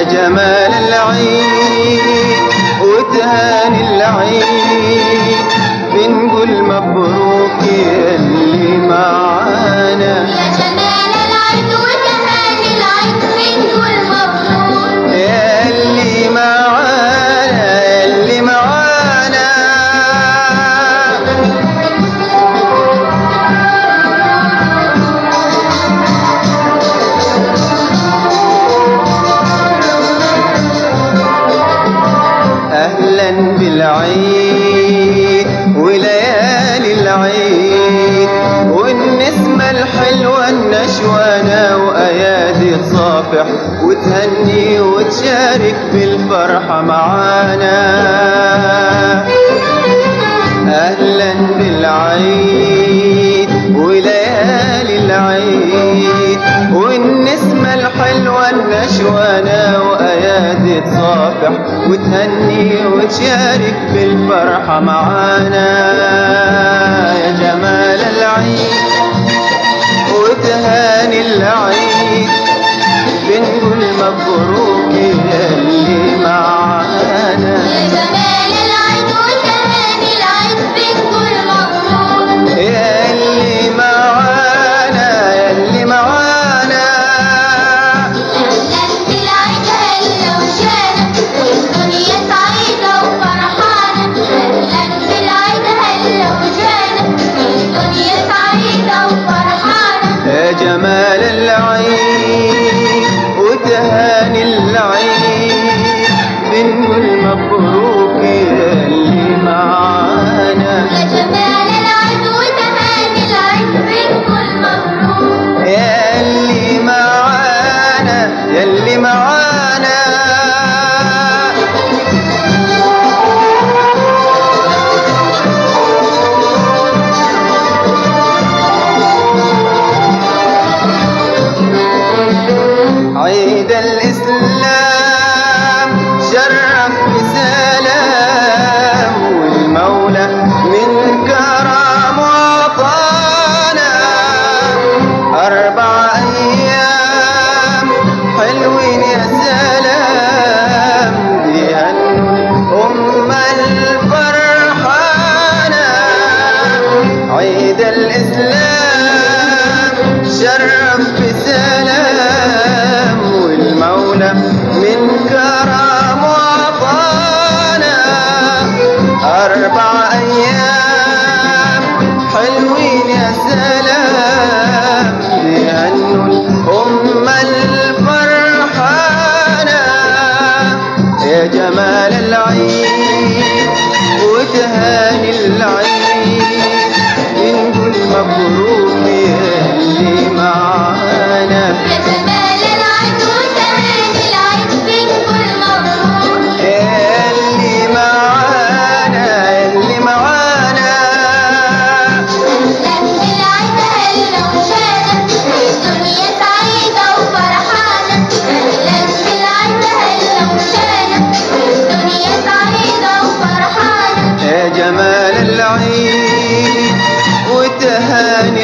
جمال العيد وتهاني العيد بنقول مبروك يا اللي معانا يا جمال العيد وتهاني العيد بنقول مبروك يا اللي معانا يا اللي معانا أهلا بالعيد وليالي العيد والنسمة الحلوة النشوانة وأيادي تصافح وتهني وتشارك بالفرحة معانا أهلا بالعيد وليالي العيد والنسمة الحلوة النشوانة وأيادي تصافح وتهني وتشارك بالفرحة معانا يا جمال العيد وتهاني العيد بنقول مبروك يا اللي معانا يا جمال العيد وتهاني العيد بنقول مبروك يا اللي معانا يا اللي معانا أهلا بالعيد هلا وشانا والدنيا سعيدة وفرحانة أهلا بالعيد هلا وشانا والدنيا سعيدة وفرحانة يا جمال العيد وتهاني العيد بنقول مبروك يا اللي معانا يا جمال العيد وتهاني العيد بنقول مبروك يا اللي معانا يا اللي معانا عيد الإسلام شرف بسلام والمولى من كرم وطانا أربع أيام حلوين يا سلام بيهنوا أم الفرحانة عيد الإسلام شرف بسلام والمولى من كرم وطانا أربع أيام حلوين يا سلام بيهنوا الأم الفرحانة يا جمال العيد وتهاني العيد بنقول مبروك يا اللي معانا يا جمال العيد وتهاني العيد بنقول مبروك يا اللي معانا يا اللي معانا أهلا بالعيد هلا وشانا والدنيا سعيدة وفرحانة أهلا بالعيد هلا وشانا والدنيا سعيدة وفرحانة يا جمال العيد وتهاني